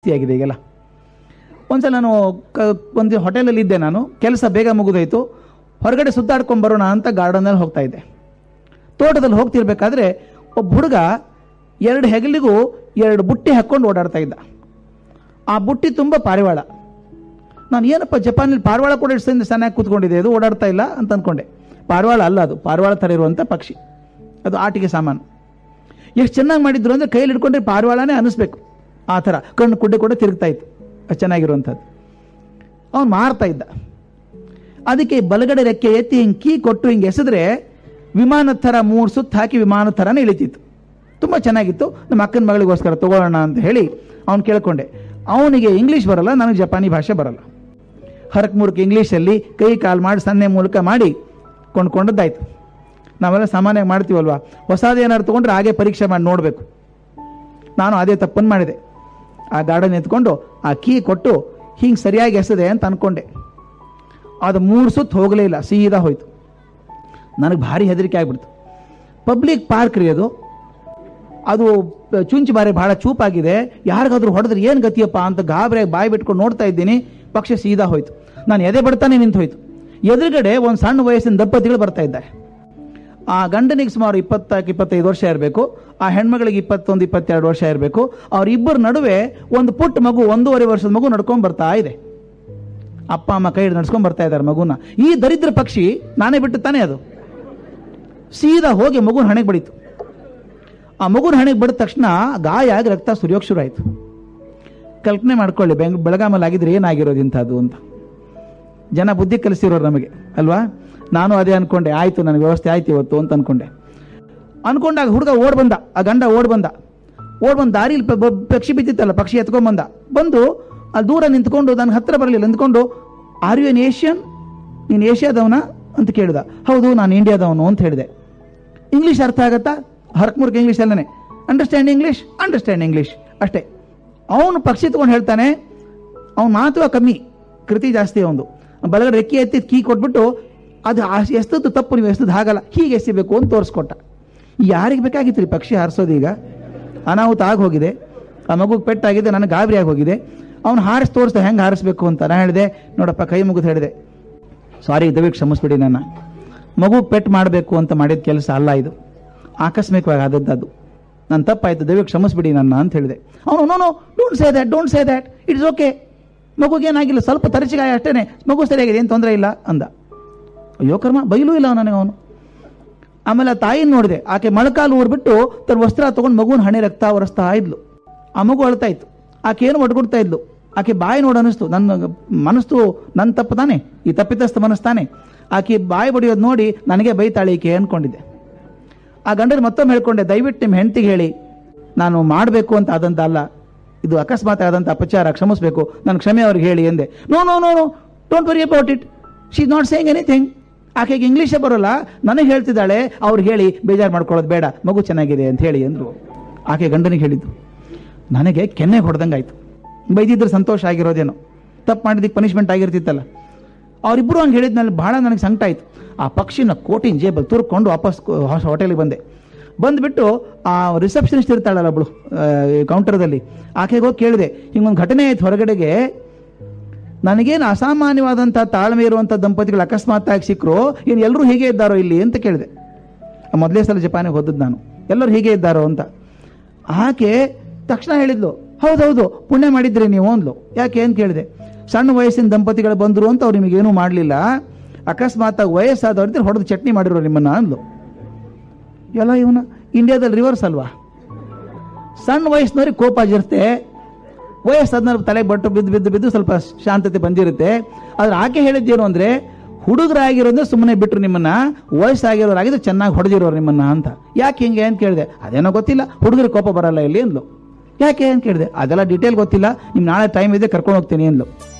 ಜಾಸ್ತಿ ಆಗಿದೆ ಈಗೆಲ್ಲ ಒಂದ್ಸಲ ನಾನು ಕ ಒಂದು ಹೋಟೆಲಲ್ಲಿ ಇದ್ದೆ ನಾನು ಕೆಲಸ ಬೇಗ ಮುಗಿದೋಯ್ತು ಹೊರಗಡೆ ಸುತ್ತಾಡ್ಕೊಂಡು ಬರೋಣ ಅಂತ ಗಾರ್ಡನಲ್ಲಿ ಹೋಗ್ತಾ ಇದ್ದೆ ತೋಟದಲ್ಲಿ ಹೋಗ್ತಿರ್ಬೇಕಾದ್ರೆ ಒಬ್ಬ ಹುಡುಗ ಎರಡು ಹೆಗಲಿಗೂ ಎರಡು ಬುಟ್ಟಿ ಹಾಕ್ಕೊಂಡು ಓಡಾಡ್ತಾ ಇದ್ದ ಆ ಬುಟ್ಟಿ ತುಂಬ ಪಾರಿವಾಳ ನಾನು ಏನಪ್ಪ ಜಪಾನಲ್ಲಿ ಪಾರಿವಾಳ ಕೂಡ ಎಷ್ಟು ಚೆನ್ನಾಗಿ ಕೂತ್ಕೊಂಡಿದೆ ಅದು ಓಡಾಡ್ತಾ ಇಲ್ಲ ಅಂತ ಅಂದ್ಕೊಂಡೆ ಪಾರಿವಾಳ ಅಲ್ಲ ಅದು ಪಾರಿವಾಳ ಥರ ಇರುವಂಥ ಪಕ್ಷಿ ಅದು ಆಟಿಕೆ ಸಾಮಾನು ಎಷ್ಟು ಚೆನ್ನಾಗಿ ಮಾಡಿದ್ರು ಅಂದರೆ ಕೈಯಲ್ಲಿ ಹಿಡ್ಕೊಂಡ್ರೆ ಪಾರಿವಾಳನೇ ಅನಿಸ್ಬೇಕು ಆ ಥರ ಕಣ್ಣು ಕುಡ್ಡೆ ಕೂಡ ತಿರುಗ್ತಾ ಇತ್ತು ಅಷ್ಟು ಚೆನ್ನಾಗಿರುವಂಥದ್ದು ಅವನು ಮಾರ್ತಾ ಇದ್ದ ಅದಕ್ಕೆ ಬಲಗಡೆ ರೆಕ್ಕೆ ಎತ್ತಿ ಹಿಂಗೆ ಕೀ ಕೊಟ್ಟು ಹಿಂಗೆ ಎಸೆದ್ರೆ ವಿಮಾನದ ಥರ ಮೂರು ಸುತ್ತು ಹಾಕಿ ವಿಮಾನದ ಥರನೇ ಇಳಿತಿತ್ತು ತುಂಬ ಚೆನ್ನಾಗಿತ್ತು ನಮ್ಮ ಅಕ್ಕನ ಮಗಳಿಗೋಸ್ಕರ ತಗೊಳ್ಳೋಣ ಅಂತ ಹೇಳಿ ಅವ್ನು ಕೇಳ್ಕೊಂಡೆ ಅವನಿಗೆ ಇಂಗ್ಲೀಷ್ ಬರಲ್ಲ ನನಗೆ ಜಪಾನಿ ಭಾಷೆ ಬರಲ್ಲ ಹರಕ್ ಮುರುಕ್ ಇಂಗ್ಲೀಷಲ್ಲಿ ಕೈ ಕಾಲು ಮಾಡಿ ಸನ್ನೆ ಮೂಲಕ ಮಾಡಿ ಕೊಂಡ್ಕೊಂಡದ್ದಾಯ್ತು ನಾವೆಲ್ಲ ಸಾಮಾನ್ಯವಾಗಿ ಮಾಡ್ತೀವಲ್ವಾ ಹೊಸದು ಏನಾದ್ರು ತೊಗೊಂಡ್ರೆ ಹಾಗೆ ಪರೀಕ್ಷೆ ಮಾಡಿ ನೋಡಬೇಕು ನಾನು ಅದೇ ತಪ್ಪನ್ನು ಮಾಡಿದೆ ಆ ಗಾರ್ಡನ್ ಎತ್ಕೊಂಡು ಆ ಕೀ ಕೊಟ್ಟು ಹಿಂಗೆ ಸರಿಯಾಗಿ ಎಸದೆ ಅಂತ ಅಂದ್ಕೊಂಡೆ ಅದು ಮೂರು ಸುತ್ತು ಹೋಗಲೇ ಇಲ್ಲ ಸೀದಾ ಹೋಯ್ತು ನನಗೆ ಭಾರಿ ಹೆದರಿಕೆ ಆಗಿಬಿಡ್ತು ಪಬ್ಲಿಕ್ ಪಾರ್ಕ್ ರೀ ಅದು ಅದು ಚುಂಚು ಬಾರಿ ಬಹಳ ಚೂಪಾಗಿದೆ ಯಾರಿಗಾದ್ರೂ ಹೊಡೆದ್ರೆ ಏನು ಗತಿಯಪ್ಪ ಅಂತ ಗಾಬರಿಯಾಗಿ ಬಾಯಿ ಬಿಟ್ಕೊಂಡು ನೋಡ್ತಾ ಇದ್ದೀನಿ ಪಕ್ಷ ಸೀದಾ ಹೋಯ್ತು ನಾನು ಎದೆ ಬಡ್ತಾನೆ ನಿಂತು ಹೋಯ್ತು ಎದುರುಗಡೆ ಒಂದು ಸಣ್ಣ ವಯಸ್ಸಿನ ದಂಪತಿಗಳು ಬರ್ತಾ ಇದ್ದಾರೆ ಆ ಗಂಡನಿಗೆ ಸುಮಾರು ಇಪ್ಪತ್ತಾಕ ಇಪ್ಪತ್ತೈದು ವರ್ಷ ಇರಬೇಕು ಆ ಹೆಣ್ಮಗಳಿಗೆ ಇಪ್ಪತ್ತೊಂದು ಇಪ್ಪತ್ತೆರಡು ವರ್ಷ ಇರಬೇಕು ಅವರಿಬ್ಬರ ನಡುವೆ ಒಂದು ಪುಟ್ಟ ಮಗು ಒಂದೂವರೆ ವರ್ಷದ ಮಗು ನಡ್ಕೊಂಡು ಬರ್ತಾ ಇದೆ ಅಪ್ಪ ಅಮ್ಮ ಕೈ ಹಿಡಿದು ನಡ್ಸ್ಕೊಂಡ್ ಬರ್ತಾ ಇದ್ದಾರೆ ಮಗುನ ಈ ದರಿದ್ರ ಪಕ್ಷಿ ನಾನೇ ಬಿಟ್ಟು ತಾನೇ ಅದು ಸೀದಾ ಹೋಗಿ ಮಗುನ ಹಣೆಗೆ ಬಡಿತು ಆ ಮಗುನ ಹಣೆಗೆ ಬಡಿದ ತಕ್ಷಣ ಗಾಯ ಆಗಿ ರಕ್ತ ಸುರಿಯೋಕ್ ಶುರು ಆಯಿತು ಕಲ್ಪನೆ ಮಾಡ್ಕೊಳ್ಳಿ ಬೆಂಗ್ ಬೆಳಗಾಮಲ್ಲಿ ಆಗಿದ್ರೆ ಏನಾಗಿರೋದು ಇಂಥದ್ದು ಅಂತ ಜನ ಬುದ್ಧಿ ಕಲಿಸಿರೋರು ನಮಗೆ ಅಲ್ವಾ ನಾನು ಅದೇ ಅನ್ಕೊಂಡೆ ಆಯ್ತು ನನಗೆ ವ್ಯವಸ್ಥೆ ಆಯ್ತು ಇವತ್ತು ಅಂತ ಅನ್ಕೊಂಡೆ ಅನ್ಕೊಂಡಾಗ ಹುಡುಗ ಓಡ್ ಬಂದ ಆ ಗಂಡ ಓಡ್ ಬಂದ ಓಡ್ ಬಂದ ದಾರಿಲಿ ಪ- ಬ- ಪಕ್ಷಿ ಬಿದ್ದಿತ್ತಲ್ಲ ಪಕ್ಷಿ ಎತ್ಕೊಂಡ್ ಬಂದ ಬಂದು ಅಲ್ಲಿ ದೂರ ನಿಂತ್ಕೊಂಡು ನನ್ನ ಹತ್ರ ಬರಲಿಲ್ಲ ನಿಂತ್ಕೊಂಡು ಆರ್ ಯು ಎನ್ ಏಷ್ಯನ್ ನೀನು ಏಷ್ಯಾದವನ ಅಂತ ಕೇಳಿದ ಹೌದು ನಾನು ಇಂಡಿಯಾದವನು ಅಂತ ಹೇಳಿದೆ ಇಂಗ್ಲೀಷ್ ಅರ್ಥ ಆಗತ್ತಾ ಹರ್ಕ್ಮುರ್ಕ್ ಇಂಗ್ಲೀಷ್ ಅಲ್ಲೇ ಅಂಡರ್ಸ್ಟ್ಯಾಂಡ್ ಇಂಗ್ಲೀಷ್ ಅಂಡರ್ಸ್ಟ್ಯಾಂಡ್ ಇಂಗ್ಲೀಷ್ ಅಷ್ಟೇ ಅವನು ಪಕ್ಷಿ ತಗೊಂಡು ಹೇಳ್ತಾನೆ ಅವನ ಮಾತು ಕಮ್ಮಿ ಕೃತಿ ಜಾಸ್ತಿ ಅವನು ಬಲಗಡೆ ರೆಕ್ಕೆ ಎತ್ತಿ ಕೀ ಕೊಟ್ಬಿಟ್ಟು ಅದು ಆ- ಎಸ್ತದ್ದು ತಪ್ಪು ನೀವು ಎಸ್ತದ್ದು ಹಾಗಲ್ಲ ಹೀಗೆ ಎಸಿಬೇಕು ಅಂತ ತೋರಿಸ್ಕೊಟ್ಟ ಯಾರಿಗೆ ಬೇಕಾಗಿತ್ತು ರೀ ಪಕ್ಷಿ ಹಾರಿಸೋದು ಈಗ ಅನಾಹುತ ಆಗಿ ಹೋಗಿದೆ ಆ ಮಗುಗೆ ಪೆಟ್ಟಾಗಿದೆ ನನಗೆ ಗಾಬರಿ ಆಗಿ ಹೋಗಿದೆ ಅವ್ನು ಹಾರಿಸಿ ತೋರಿಸ್ದ ಹೆಂಗೆ ಹಾರಿಸ್ಬೇಕು ಅಂತ ನಾನು ಹೇಳಿದೆ ನೋಡಪ್ಪ ಕೈ ಮುಗಿದು ಹೇಳಿದೆ ಸಾರಿ ದಯವಿಟ್ಟು ಕ್ಷಮಿಸ್ಬಿಡಿ ನನ್ನ ಮಗು ಪೆಟ್ ಮಾಡಬೇಕು ಅಂತ ಮಾಡಿದ ಕೆಲಸ ಅಲ್ಲ ಇದು ಆಕಸ್ಮಿಕವಾಗಿ ಆದದ್ದು ಅದು ನನ್ನ ತಪ್ಪಾಯ್ತು ದಯವಿಟ್ಟು ಕ್ಷಮಿಸ್ಬಿಡಿ ನನ್ನ ಅಂತ ಹೇಳಿದೆ ಅವನು no no don't say that don't say that it's okay ಮಗುಗೇನಾಗಿಲ್ಲ ಸ್ವಲ್ಪ ತರಚಿಗಾಯ ಅಷ್ಟೇ ಮಗು ಸರಿಯಾಗಿದೆ ಏನು ತೊಂದರೆ ಇಲ್ಲ ಅಂದ ಅಯ್ಯೋ ಕರ್ಮ ಬೈಲೂ ಇಲ್ಲ ನನಗೆ ಅವನು ಆಮೇಲೆ ಆ ತಾಯಿನ ನೋಡಿದೆ ಆಕೆ ಮೊಳಕಾಲು ಊರ್ಬಿಟ್ಟು ತನ್ನ ವಸ್ತ್ರ ತಗೊಂಡು ಮಗುನ ಹಣೆ ರಕ್ತ ಒರೆಸ್ತಾ ಇದ್ಲು ಆ ಮಗು ಅಳ್ತಾ ಇತ್ತು ಆಕೆ ಏನು ಒಡ್ಕೊಡ್ತಾ ಇದ್ಲು ಆಕೆ ಬಾಯಿ ನೋಡಿ ಅನಿಸ್ತು ನನ್ನ ಮನಸ್ಸು ನನ್ನ ತಪ್ಪು ತಾನೆ ಈ ತಪ್ಪಿತಸ್ಥ ಮನಸ್ಸು ತಾನೆ ಆಕೆ ಬಾಯಿ ಬಡಿಯೋದು ನೋಡಿ ನನಗೆ ಬೈತಾಳೆ ಈಕೆ ಅನ್ಕೊಂಡಿದ್ದೆ ಆ ಗಂಡನ ಮತ್ತೊಮ್ಮೆ ಹೇಳ್ಕೊಂಡೆ ದಯವಿಟ್ಟು ನಿಮ್ಮ ಹೆಂಡತಿಗೆ ಹೇಳಿ ನಾನು ಮಾಡಬೇಕು ಅಂತ ಆದಂತ ಅಲ್ಲ ಇದು ಅಕಸ್ಮಾತ್ ಆದಂಥ ಅಪಚಾರ ಕ್ಷಮಿಸಬೇಕು ನಾನು ಕ್ಷಮೆ ಅವ್ರಿಗೆ ಹೇಳಿ ಎಂದೆ no no no no don't worry about it she is not saying anything ಆಕೆಗೆ ಇಂಗ್ಲೀಷೇ ಬರೋಲ್ಲ ನನಗೆ ಹೇಳ್ತಿದ್ದಾಳೆ ಅವ್ರಿಗೆ ಹೇಳಿ ಬೇಜಾರು ಮಾಡ್ಕೊಳ್ಳೋದು ಬೇಡ ಮಗು ಚೆನ್ನಾಗಿದೆ ಅಂತ ಹೇಳಿ ಅಂದ್ರು ಆಕೆ ಗಂಡನಿಗೆ ಹೇಳಿದ್ದು ನನಗೆ ಕೆನ್ನೆ ಹೊಡೆದಂಗಾಯ್ತು ಬೈದಿದ್ರೆ ಸಂತೋಷ ಆಗಿರೋದೇನೋ ತಪ್ಪು ಮಾಡಿದ್ದಕ್ಕೆ ಪನಿಷ್ಮೆಂಟ್ ಆಗಿರ್ತಿತ್ತಲ್ಲ ಅವರಿಬ್ಬರು ಹಂಗೆ ಹೇಳಿದ್ಮೇಲೆ ಭಾಳ ನನಗೆ ಸಂಕಟ ಆಯ್ತು ಆ ಪಕ್ಷಿನ ಕೋಟಿನ ಜೇಬಲ್ಲಿ ತುರ್ಕೊಂಡು ವಾಪಸ್ ಹೋಟೆಲಿಗೆ ಬಂದೆ ಬಂದ್ಬಿಟ್ಟು ಆ ರಿಸೆಪ್ಷನಿಸ್ಟ್ ಇರ್ತಾಳಲ್ಲ ಒಬ್ಳು ಕೌಂಟರ್ದಲ್ಲಿ ಆಕೆಗೆ ಹೋಗಿ ಕೇಳಿದೆ ಹಿಂಗೊಂದು ಘಟನೆ ಆಯ್ತು ಹೊರಗಡೆಗೆ ನನಗೇನು ಅಸಾಮಾನ್ಯವಾದಂಥ ತಾಳ್ಮೆ ಇರುವಂಥ ದಂಪತಿಗಳು ಅಕಸ್ಮಾತ್ ಆಗಿ ಸಿಕ್ಕರು ಏನು ಎಲ್ಲರೂ ಹೀಗೆ ಇದ್ದಾರೋ ಇಲ್ಲಿ ಅಂತ ಕೇಳಿದೆ ಮೊದಲೇ ಸಲ ಜಪಾನಿಗೆ ಹೋದದ್ದು ನಾನು ಎಲ್ಲರೂ ಹೀಗೆ ಇದ್ದಾರೋ ಅಂತ ಆಕೆ ತಕ್ಷಣ ಹೇಳಿದ್ಲು ಹೌದೌದು ಪುಣ್ಯ ಮಾಡಿದ್ರಿ ನೀವು ಅಂದ್ಲು ಯಾಕೆ ಅಂತ ಕೇಳಿದೆ ಸಣ್ಣ ವಯಸ್ಸಿನ ದಂಪತಿಗಳು ಬಂದರು ಅಂತ ಅವ್ರು ನಿಮಗೇನೂ ಮಾಡಲಿಲ್ಲ ಅಕಸ್ಮಾತ್ ಆಗಿ ವಯಸ್ಸಾದವ್ರಿದ್ರೆ ಹೊಡೆದು ಚಟ್ನಿ ಮಾಡಿರೋ ನಿಮ್ಮನ್ನ ಅಂದ್ಲು ಎಲ್ಲ ಇವನ ಇಂಡಿಯಾದಲ್ಲಿ ರಿವರ್ಸ್ ಅಲ್ವಾ ಸಣ್ಣ ವಯಸ್ಸಿನವ್ರಿಗೆ ಕೋಪ ಆಗಿರುತ್ತೆ ವಯಸ್ಸಾದ್ಮೇಲೆ ತಲೆಗೆ ಬಟ್ಟು ಬಿದ್ದು ಬಿದ್ದು ಬಿದ್ದು ಸ್ವಲ್ಪ ಶಾಂತತೆ ಬಂದಿರುತ್ತೆ ಆದ್ರೆ ಆಕೆ ಹೇಳಿದ್ದೇನು ಅಂದ್ರೆ ಹುಡುಗರಾಗಿರೋದ್ರೆ ಸುಮ್ಮನೆ ಬಿಟ್ರು ನಿಮ್ಮನ್ನ ವಯಸ್ಸಾಗಿರೋರಾಗಿದ್ರೆ ಚೆನ್ನಾಗಿ ಹೊಡೆದಿರೋರು ನಿಮ್ಮನ್ನ ಅಂತ ಯಾಕೆ ಹಿಂಗೆ ಅಂತ ಕೇಳಿದೆ ಅದೇನೋ ಗೊತ್ತಿಲ್ಲ ಹುಡುಗರಿಗೆ ಕೋಪ ಬರಲ್ಲ ಇಲ್ಲಿ ಅಂದ್ಲು ಯಾಕೆ ಅಂತ ಕೇಳಿದೆ ಅದೆಲ್ಲ ಡೀಟೇಲ್ ಗೊತ್ತಿಲ್ಲ ನಿಮ್ ನಾಳೆ ಟೈಮ್ ಇದೆ ಕರ್ಕೊಂಡು ಹೋಗ್ತೀನಿ ಅಂದ್ಲು